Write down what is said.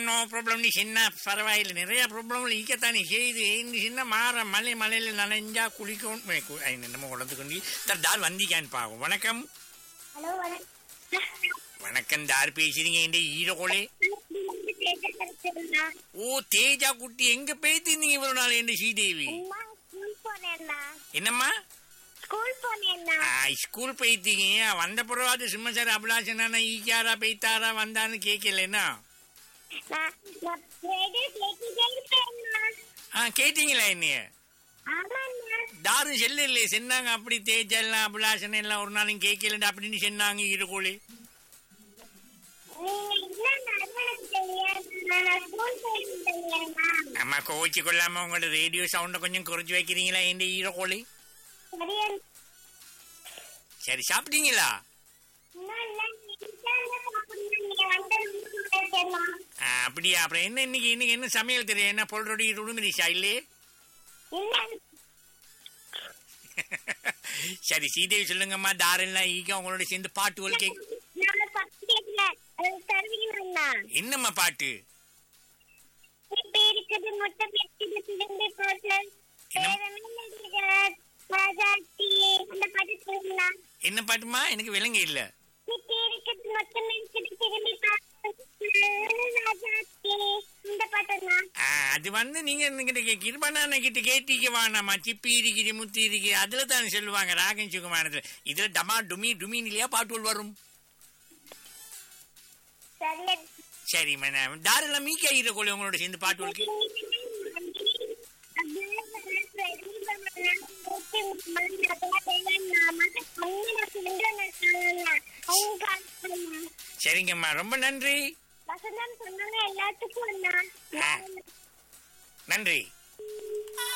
no problem நீ சின்ன பரவாயில்லை நிறைய ப்ராப்ளம் ஈக்கத்தானே செய்து இந்த சின்ன மாற மலை மலையில நனைஞ்சா குளிக்கும் மே, கு- ஐ, நம்ம உடந்து கொண்டு தர் தார் வந்திக்கான்னு பாவம் வணக்கம் ஹலோ வணக்கம் வணக்கம் தார் பேசுறீங்க இந்த ஈரோலே ஓ தேஜா குட்டி எங்க பேத்திருந்தீங்க இவ்வளவு நாள் இந்த ஸ்ரீதேவி ஸ்கூல் போனேன்னா என்னம்மா ஸ்கூல் போனேன்னா ஆ, ஸ்கூல் போயிட்டீங்க வந்த பிறகு சும்மா சார் அபிலாஷனா ஈக்காரா பெய்த்தாரா வந்தான்னு கேட்கலன்னா நான் நான் ரேடியோ கேட்டுட்டே இருப்பேன்னா ஆ கேட்டீங்களா என்னைய ஆமாண்ணா தாரும் செல்லு இல்லையே சொன்னாங்க அப்படி தேஜெல்லாம் அபிலாஷன் எல்லாம் ஒரு நாளும் கேட்கலன்னு அப்படின்னு சொன்னாங்க ஈரோலே நீங்க என்ன எனக்கு தெரியாது நான் ஸ்கூல் போயிட்டு தெரியாதுண்ணா அம்மா கோவிச்சு கொள்ளாம உங்களோட ரேடியோ சவுண்ட கொஞ்சம் குறைச்சு வைக்கிறீங்களா இந்த ஈரோகோழி சரியா சரி சாப்பிட்டீங்களா இன்னும் இல்லை நீங்க சாப்பிடணும் நீங்க வந்து தெரியுமா ஆ, அப்படியா அப்புறம் என்ன இன்னைக்கு இன்னைக்கு என்ன சமையல் தெரியும் என்ன பொருளோட உடுமதிஷா இல்லையே இல்லை சரி சீதேவி சொல்லுங்கம்மா தாரெல்லாம் ஈக்க உங்களோட சேர்ந்து பாட்டு ஒரு கேக் நான் பத்து கேட்கல தருவீங்களா என்னம்மா பாட்டு இப்ப இருக்குது முட்டை பெற்றது திரும்பி போட்டு ராஜாத்தி அந்த பாட்டு சொல்லுங்களா என்ன பாட்டுமா எனக்கு விலங்கு இல்ல இப்ப இருக்குது முட்டை பெற்றது திரும்பி ராஜாத்தி இந்த பாட்டுங்களா ஆ, அது வந்து நீங்க கிருபண்ணா கிட்ட கேட்டிக்க வானாமா சிப்பி இருக்குது முத்தி இருக்கு அதுல தானே சொல்லுவாங்க ராகன் சுகுமானத்துல இதுல டமா டுமி டுமின் இல்லையா பாட்டுகள் வரும் சரியா சரி மேடம் தாரெல்லாம் மீக்கா ஈரக்கோழி உங்களோட சேர்ந்து பாட்டுகளுக்கு சரிங்கம்மா ரொம்ப நன்றி வசந்தம் சொன்னாங்க எல்லாத்துக்கும் நன்றி